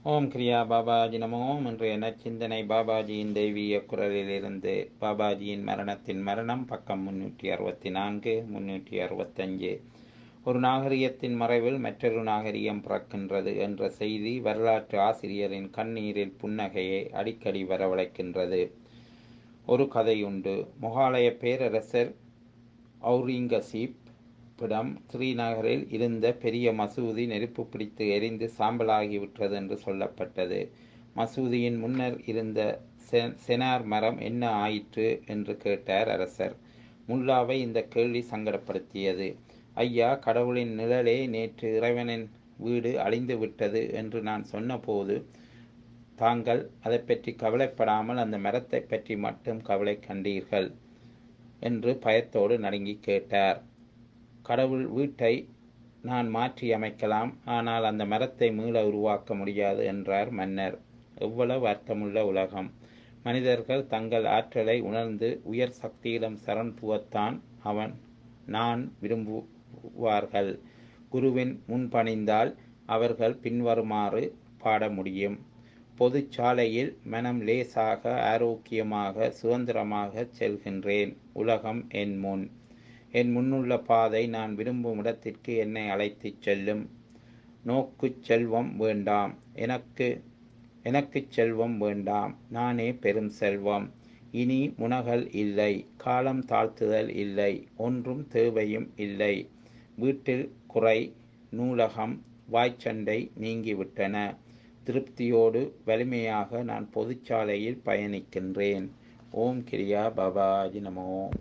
ஓம் கிரியா பாபாஜி நமோ இன்றைய நச்சிந்தனை பாபாஜியின் தெய்வீக குரலிலிருந்து பாபாஜியின் மரணத்தின் மரணம் பக்கம் முன்னூற்றி அறுபத்தி நான்கு முன்னூற்றி அறுபத்தஞ்சு ஒரு நாகரிகத்தின் மறைவில் மற்றொரு நாகரிகம் பிறக்கின்றது என்ற செய்தி வரலாற்று ஆசிரியரின் கண்ணீரில் புன்னகையை அடிக்கடி வரவழைக்கின்றது ஒரு கதையுண்டு முகாலய பேரரசர் ஔரிங்கசீப் பிடம் ஸ்ரீநகரில் இருந்த பெரிய மசூதி நெருப்பு பிடித்து எரிந்து சாம்பலாகிவிட்டது என்று சொல்லப்பட்டது மசூதியின் முன்னர் இருந்த செனார் மரம் என்ன ஆயிற்று என்று கேட்டார் அரசர் முல்லாவை இந்த கேள்வி சங்கடப்படுத்தியது ஐயா கடவுளின் நிழலே நேற்று இறைவனின் வீடு அழிந்து விட்டது என்று நான் சொன்னபோது தாங்கள் அதை பற்றி கவலைப்படாமல் அந்த மரத்தை பற்றி மட்டும் கவலை கண்டீர்கள் என்று பயத்தோடு நடுங்கி கேட்டார் கடவுள் வீட்டை நான் மாற்றி அமைக்கலாம் ஆனால் அந்த மரத்தை மீள உருவாக்க முடியாது என்றார் மன்னர் எவ்வளவு அர்த்தமுள்ள உலகம் மனிதர்கள் தங்கள் ஆற்றலை உணர்ந்து உயர் சக்தியிடம் சரண் புவத்தான் அவன் நான் விரும்புவார்கள் குருவின் முன்பணிந்தால் அவர்கள் பின்வருமாறு பாட முடியும் பொது சாலையில் மனம் லேசாக ஆரோக்கியமாக சுதந்திரமாக செல்கின்றேன் உலகம் என் முன் என் முன்னுள்ள பாதை நான் விரும்பும் இடத்திற்கு என்னை அழைத்துச் செல்லும் நோக்குச் செல்வம் வேண்டாம் எனக்கு எனக்கு செல்வம் வேண்டாம் நானே பெரும் செல்வம் இனி முனகல் இல்லை காலம் தாழ்த்துதல் இல்லை ஒன்றும் தேவையும் இல்லை வீட்டில் குறை நூலகம் வாய்ச்சண்டை நீங்கிவிட்டன திருப்தியோடு வலிமையாக நான் பொதுச்சாலையில் பயணிக்கின்றேன் ஓம் கிரியா பாபாஜி நமோ